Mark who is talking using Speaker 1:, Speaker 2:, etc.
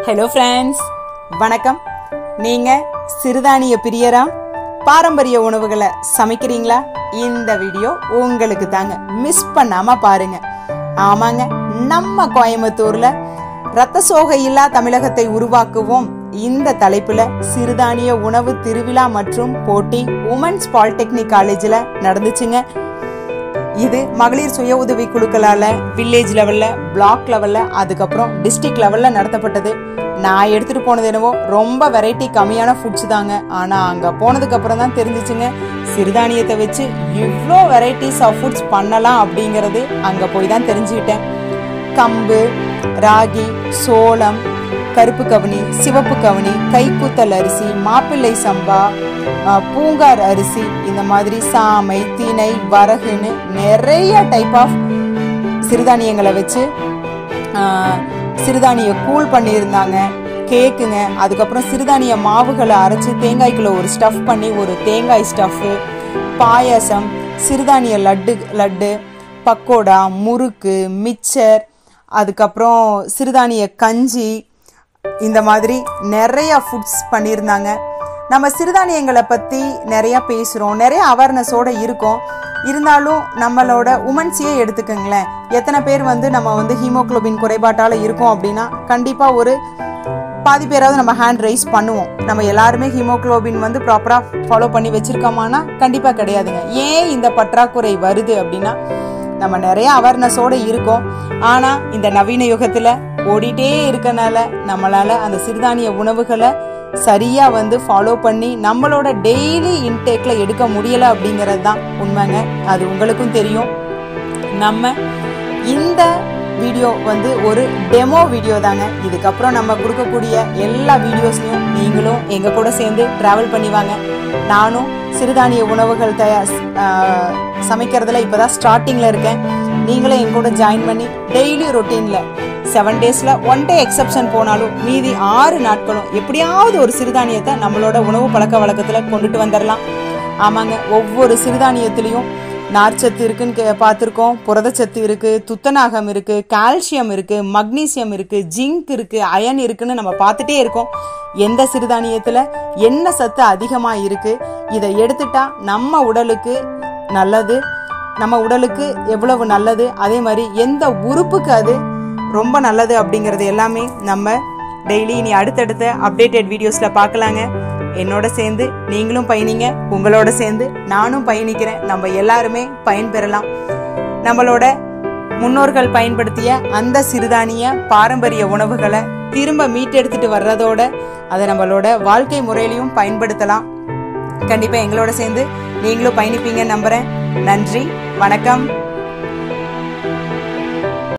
Speaker 1: hello friends வணக்கம் நீங்க சிறுதானிய பிரியரா பாரம்பரிய உணவுகளை சமைக்கிறீங்களா இந்த வீடியோ உங்களுக்கு தாங்க மிஸ் பண்ணாம பாருங்க ஆமாங்க நம்ம கோயம்புத்தூர்ல ரத்த சோகை இல்லா தமிழகத்தை உருவாக்குவோம் இந்த தலைப்புல சிறுதானிய உணவு திருவிழா மற்றும் போட்டி உமன்ஸ் பாலிடெக்னிக் காலேஜ்ல நடந்துச்சுங்க இது மகளிர் சுய உதவி குழுக்களால வில்லேஜ் லெவல்ல பிளாக் லெவல்ல அதுக்கப்புறம் டிஸ்ட்ரிக்ட் லெவல்ல நடத்தப்பட்டது நான் எடுத்துட்டு போனது என்னவோ ரொம்ப வெரைட்டி கம்மியான ஃபுட்ஸ் தாங்க ஆனா அங்க போனதுக்கு அப்புறம் தான் தெரிஞ்சிச்சுங்க சிறுதானியத்தை வச்சு இவ்வளோ வெரைட்டிஸ் ஆஃப் ஃபுட்ஸ் பண்ணலாம் அப்படிங்கிறது அங்க போய் தான் தெரிஞ்சுக்கிட்டேன் கம்பு ராகி சோளம் கருப்பு கவனி சிவப்பு கவனி கைக்குத்தல் அரிசி மாப்பிள்ளை சம்பா அஹ், பூங்கார் அரிசி இந்த மாதிரி சாமை திணை வரகுன்னு நிறைய டைப் ஆஃப் சிறுதானியங்களை வச்சு ஆஹ், சிறுதானிய கூழ் பண்ணியிருந்தாங்க கேக்குங்க அதுக்கப்புறம் சிறுதானிய மாவுகளை அரைச்சி தேங்காய்க்குள்ள ஒரு ஸ்டஃப் பண்ணி ஒரு தேங்காய் ஸ்டஃப்பு பாயாசம் சிறுதானிய லட்டு லட்டு பக்கோடா முறுக்கு மிச்சர் அதுக்கப்புறம் சிறுதானிய கஞ்சி இந்த மாதிரி நிறைய ஃபுட்ஸ் பண்ணியிருந்தாங்க நம்ம சிறுதானியங்களை பற்றி நிறைய பேசுகிறோம் நிறைய அவேர்னஸோட இருக்கோம் இருந்தாலும் நம்மளோட உமன்ஸையே எடுத்துக்கோங்களேன் எத்தனை பேர் வந்து நம்ம வந்து ஹீமோகுளோபின் குறைபாட்டால் இருக்கோம் அப்படின்னா கண்டிப்பாக ஒரு பாதி பேராவது நம்ம ஹேண்ட் ரைஸ் பண்ணுவோம் நம்ம எல்லாருமே ஹீமோகுளோபின் வந்து ப்ராப்பராக ஃபாலோ பண்ணி வச்சிருக்கோமானா கண்டிப்பாக கிடையாதுங்க ஏன் இந்த பற்றாக்குறை வருது அப்படின்னா நம்ம நிறைய அவேர்னஸோட இருக்கோம் ஆனால் இந்த நவீன யுகத்தில் ஓடிட்டே இருக்கனால நம்மளால அந்த சிறுதானிய உணவுகளை சரியா வந்து ஃபாலோ பண்ணி நம்மளோட டெய்லி இன்டேக்ல எடுக்க முடியல அப்படிங்கிறது தான் உண்மைங்க அது உங்களுக்கும் தெரியும் நம்ம இந்த வீடியோ வந்து ஒரு டெமோ வீடியோ தாங்க இதுக்கப்புறம் நம்ம கொடுக்கக்கூடிய எல்லா வீடியோஸ்லையும் நீங்களும் எங்கள் கூட சேர்ந்து ட்ராவல் பண்ணி வாங்க நானும் சிறுதானிய உணவுகள் தயார் ஆஹ், சமைக்கிறதுல இப்போ தான் ஸ்டார்டிங்கில் இருக்கேன் நீங்களும் என் கூட ஜாயின் பண்ணி டெய்லி ரொட்டீனில் செவன் டேஸில் ஒன் டே எக்ஸப்ஷன் போனாலும் மீதி ஆறு நாட்களும் எப்படியாவது ஒரு சிறுதானியத்தை நம்மளோட உணவு பழக்க வழக்கத்தில் கொண்டுட்டு வந்துடலாம் ஆமாங்க ஒவ்வொரு சிறுதானியத்திலையும் நார்ச்சத்து இருக்குன்னு கே- பார்த்திருக்கோம் புரதச்சத்து இருக்கு துத்தநாகம் இருக்கு கால்சியம் இருக்கு மக்னீசியம் இருக்கு ஜிங்க் இருக்கு அயன் இருக்குன்னு நம்ம பார்த்துட்டே இருக்கோம் எந்த சிறுதானியத்துல என்ன சத்து அதிகமா இருக்கு இதை எடுத்துட்டா நம்ம உடலுக்கு நல்லது நம்ம உடலுக்கு எவ்வளவு நல்லது அதே மாதிரி எந்த உறுப்புக்கு அது ரொம்ப நல்லது அப்படிங்கிறது எல்லாமே நம்ம டெய்லி இனி அடுத்தடுத்த அப்டேட்டட் வீடியோஸ்ல பார்க்கலாங்க என்னோட சேர்ந்து நீங்களும் பயணிங்க உங்களோட சேர்ந்து நானும் பயணிக்கிறேன் நம்ம எல்லாருமே பயன்பெறலாம் நம்மளோட முன்னோர்கள் பயன்படுத்திய அந்த சிறுதானிய பாரம்பரிய உணவுகளை திரும்ப மீட்டெடுத்துட்டு வர்றதோட அதை நம்மளோட வாழ்க்கை முறையிலையும் பயன்படுத்தலாம் கண்டிப்பா எங்களோட சேர்ந்து நீங்களும் பயணிப்பீங்கன்னு நம்புறேன் நன்றி வணக்கம்